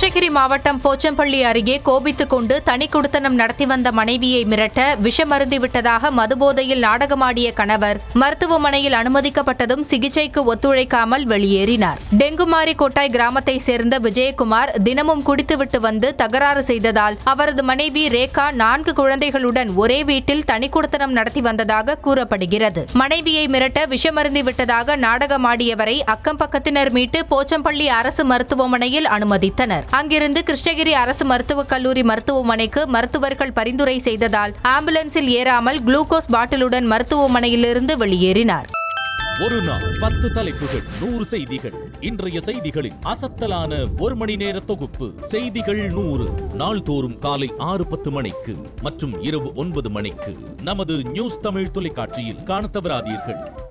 கிருஷ்ணகிரி மாவட்டம் போச்சம்பள்ளி அருகே கோபித்துக் கொண்டு தனி குடுத்தனம் நடத்தி வந்த மனைவியை மிரட்ட விஷமருந்தி விட்டதாக மதுபோதையில் நாடகமாடிய கணவர் மருத்துவமனையில் அனுமதிக்கப்பட்டதும் சிகிச்சைக்கு ஒத்துழைக்காமல் வெளியேறினார் டெங்குமாரி கொட்டாய் கிராமத்தை சேர்ந்த விஜயகுமார் தினமும் குடித்துவிட்டு வந்து தகராறு செய்ததால் அவரது மனைவி ரேகா நான்கு குழந்தைகளுடன் ஒரே வீட்டில் தனி குடுத்தனம் நடத்தி வந்ததாக கூறப்படுகிறது மனைவியை மிரட்ட விஷமருந்தி விட்டதாக நாடகமாடியவரை அக்கம் பக்கத்தினர் மீட்டு போச்சம்பள்ளி அரசு மருத்துவமனையில் அனுமதித்தனர் அங்கிருந்து கிருஷ்ணகிரி அரசு மருத்துவக் கல்லூரி மருத்துவமனைக்கு மருத்துவர்கள் பரிந்துரை செய்ததால் ஆம்புலன்ஸில் ஏறாமல் குளுக்கோஸ் பாட்டிலுடன் மருத்துவமனையிலிருந்து வெளியேறினார் ஒரு நாள் பத்து தலைப்புகள் நூறு செய்திகள் இன்றைய செய்திகளின் அசத்தலான ஒரு மணி நேர தொகுப்பு செய்திகள் நூறு நாள்தோறும் காலை ஆறு பத்து மணிக்கு மற்றும் இரவு ஒன்பது மணிக்கு நமது நியூஸ் தமிழ் தொலைக்காட்சியில் காணத் தவறாதீர்கள்